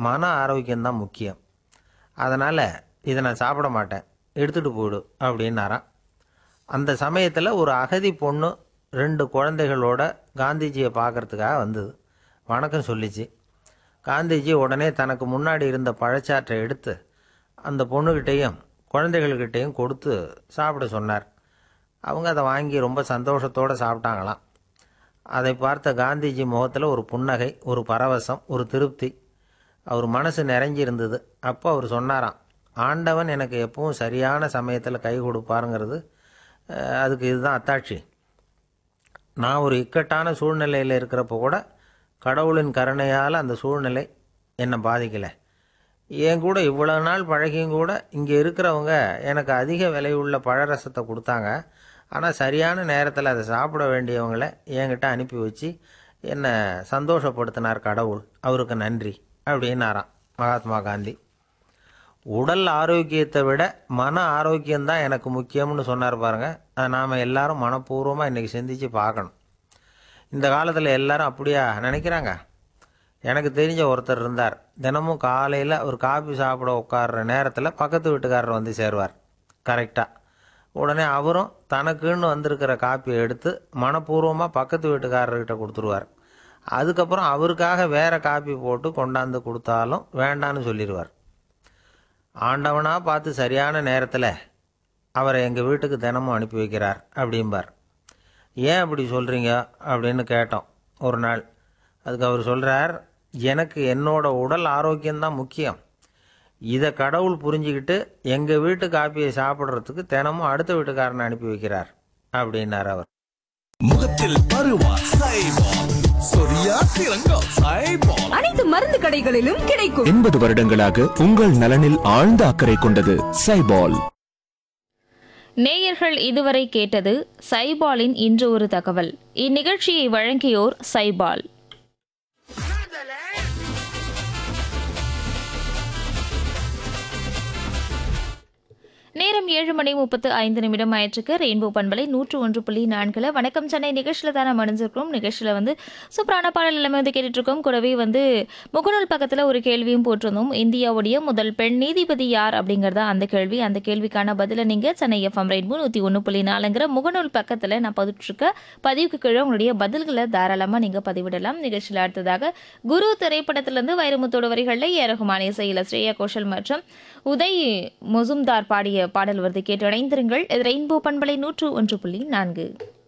மன ஆரோக்கியம்தான் முக்கியம் அதனால் இதை நான் சாப்பிட மாட்டேன் எடுத்துகிட்டு போயிடு அப்படின்னாராம் அந்த சமயத்தில் ஒரு அகதி பொண்ணு ரெண்டு குழந்தைகளோட காந்திஜியை பார்க்கறதுக்காக வந்தது வணக்கம் சொல்லிச்சு காந்திஜி உடனே தனக்கு முன்னாடி இருந்த பழச்சாற்றை எடுத்து அந்த பொண்ணுக்கிட்டேயும் குழந்தைகள்கிட்டேயும் கொடுத்து சாப்பிட சொன்னார் அவங்க அதை வாங்கி ரொம்ப சந்தோஷத்தோடு சாப்பிட்டாங்களாம் அதை பார்த்த காந்திஜி முகத்தில் ஒரு புன்னகை ஒரு பரவசம் ஒரு திருப்தி அவர் மனசு நிறைஞ்சி இருந்தது அப்போ அவர் சொன்னாராம் ஆண்டவன் எனக்கு எப்பவும் சரியான சமயத்தில் கை கொடுப்பாருங்கிறது அஹ், அதுக்கு இதுதான் அத்தாட்சி நான் ஒரு இக்கட்டான சூழ்நிலையில் இருக்கிறப்ப கூட கடவுளின் கருணையால் அந்த சூழ்நிலை என்னை பாதிக்கலை என் கூட இவ்வளோ நாள் பழகியும் கூட இங்கே இருக்கிறவங்க எனக்கு அதிக விலையுள்ள பழரசத்தை கொடுத்தாங்க ஆனால் சரியான நேரத்தில் அதை சாப்பிட வேண்டியவங்கள என்கிட்ட அனுப்பி வச்சு என்னை சந்தோஷப்படுத்தினார் கடவுள் அவருக்கு நன்றி அப்படின்னாராம் மகாத்மா காந்தி உடல் ஆரோக்கியத்தை விட மன ஆரோக்கியம்தான் எனக்கு முக்கியம்னு சொன்னார் பாருங்க அதை நாம் எல்லாரும் மனப்பூர்வமாக இன்றைக்கி சிந்திச்சு பார்க்கணும் இந்த காலத்தில் எல்லாரும் அப்படியா நினைக்கிறாங்க எனக்கு தெரிஞ்ச ஒருத்தர் இருந்தார் தினமும் காலையில் ஒரு காபி சாப்பிட உட்கார்ற நேரத்தில் பக்கத்து வீட்டுக்காரர் வந்து சேருவார் கரெக்டாக உடனே அவரும் தனக்குன்னு வந்திருக்கிற காப்பியை எடுத்து மனப்பூர்வமாக பக்கத்து வீட்டுக்காரர்கிட்ட கொடுத்துருவார் அதுக்கப்புறம் அவருக்காக வேற காப்பி போட்டு கொண்டாந்து கொடுத்தாலும் வேண்டான்னு சொல்லிடுவார் ஆண்டவனாக பார்த்து சரியான நேரத்தில் அவரை எங்கள் வீட்டுக்கு தினமும் அனுப்பி வைக்கிறார் அப்படிம்பார் ஏன் அப்படி சொல்கிறீங்க அப்படின்னு கேட்டோம் ஒரு நாள் அதுக்கு அவர் சொல்கிறார் எனக்கு என்னோட உடல் ஆரோக்கியம்தான் முக்கியம் இதை கடவுள் புரிஞ்சுக்கிட்டு எங்கள் வீட்டு காப்பியை சாப்பிட்றதுக்கு தினமும் அடுத்த வீட்டுக்காரனை அனுப்பி வைக்கிறார் அப்படின்னார் அவர் முகத்தில் பருவா சைபால் சொரியா சிறங்கா சைபால் அனைத்து மருந்து கடைகளிலும் கிடைக்கும் எண்பது வருடங்களாக உங்கள் நலனில் ஆழ்ந்த அக்கறை கொண்டது சைபால் நேயர்கள் இதுவரை கேட்டது சைபாலின் இன்று ஒரு தகவல் இந்நிகழ்ச்சியை வழங்கியோர் சைபால் நேரம் ஏழு மணி முப்பத்து ஐந்து நிமிடம் ஆயிற்றுக்கு ரெயின்போ பண்பலை நூற்று ஒன்று புள்ளி நான்கில் வணக்கம் சென்னை நிகழ்ச்சியில் தான் நம்ம அணிஞ்சிருக்கோம் நிகழ்ச்சியில் வந்து சூப்பரான பாடல் எல்லாமே வந்து கேட்டுட்டு இருக்கோம் கூடவே வந்து முகநூல் பக்கத்தில் ஒரு கேள்வியும் போட்டிருந்தோம் இந்தியாவுடைய முதல் பெண் நீதிபதி யார் அப்படிங்கிறதா அந்த கேள்வி அந்த கேள்விக்கான பதிலை நீங்கள் சென்னை எஃப்எம் ரெயின்போ நூற்றி ஒன்று புள்ளி நாலுங்கிற முகநூல் பக்கத்தில் நான் பதிவிட்டிருக்க பதிவுக்கு கீழே உங்களுடைய பதில்களை தாராளமாக நீங்கள் பதிவிடலாம் நிகழ்ச்சியில் அடுத்ததாக குரு திரைப்படத்திலிருந்து வைரமுத்தோட வரிகளில் ஏ ரகுமான் இசையில் ஸ்ரேயா கோஷல் மற்றும் உதய் முசும்தார் பாடிய பாடல் வருது கேட்டு இணைந்திருங்கள் இது ரெயின்போ பண்பலை நூற்று ஒன்று புள்ளி நான்கு